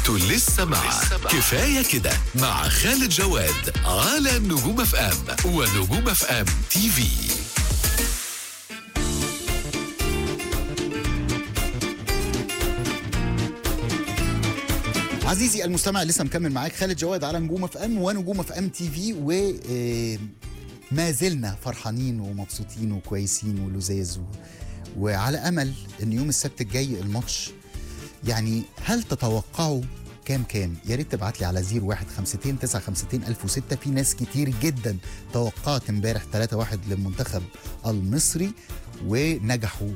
انتوا لسه مع كفايه كده مع خالد جواد على نجوم اف ام ونجوم اف ام تي في عزيزي المستمع لسه مكمل معاك خالد جواد على نجوم اف ام ونجوم اف ام تي في و آه، ما زلنا فرحانين ومبسوطين وكويسين ولذاذ و... وعلى امل ان يوم السبت الجاي الماتش يعني هل تتوقعوا كام كام يا ريت تبعت لي على 0152 952 1006 في ناس كتير جدا توقعت امبارح 3 1 للمنتخب المصري ونجحوا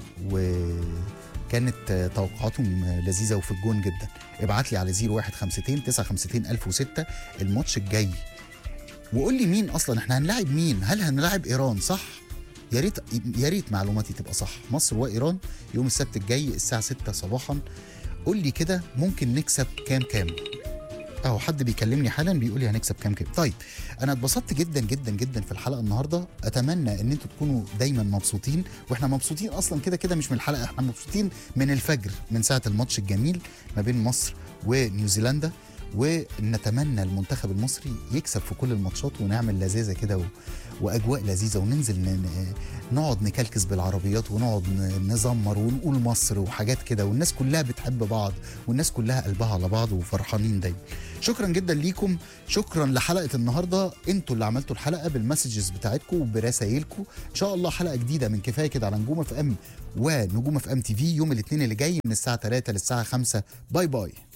وكانت توقعاتهم لذيذه وفي الجون جدا ابعت لي على 0152 952 1006 الماتش الجاي وقول لي مين اصلا احنا هنلاعب مين هل هنلاعب ايران صح يا ريت يا ريت معلوماتي تبقى صح مصر وايران يوم السبت الجاي الساعه 6 صباحا قول لي كده ممكن نكسب كام كام اهو حد بيكلمني حالا بيقول لي هنكسب كام كام طيب انا اتبسطت جدا جدا جدا في الحلقه النهارده اتمنى ان انتوا تكونوا دايما مبسوطين واحنا مبسوطين اصلا كده كده مش من الحلقه احنا مبسوطين من الفجر من ساعه الماتش الجميل ما بين مصر ونيوزيلندا ونتمنى المنتخب المصري يكسب في كل الماتشات ونعمل لذاذه كده و... واجواء لذيذه وننزل ن... ن- نقعد نكلكس بالعربيات ونقعد ن- نزمر ونقول مصر وحاجات كده والناس كلها بتحب بعض والناس كلها قلبها على بعض وفرحانين دايما شكرا جدا ليكم شكرا لحلقه النهارده انتوا اللي عملتوا الحلقه بالمسجز بتاعتكم وبرسايلكم ان شاء الله حلقه جديده من كفايه كده على نجوم اف ام ونجوم اف ام تي في يوم الاثنين اللي جاي من الساعه 3 للساعه 5 باي باي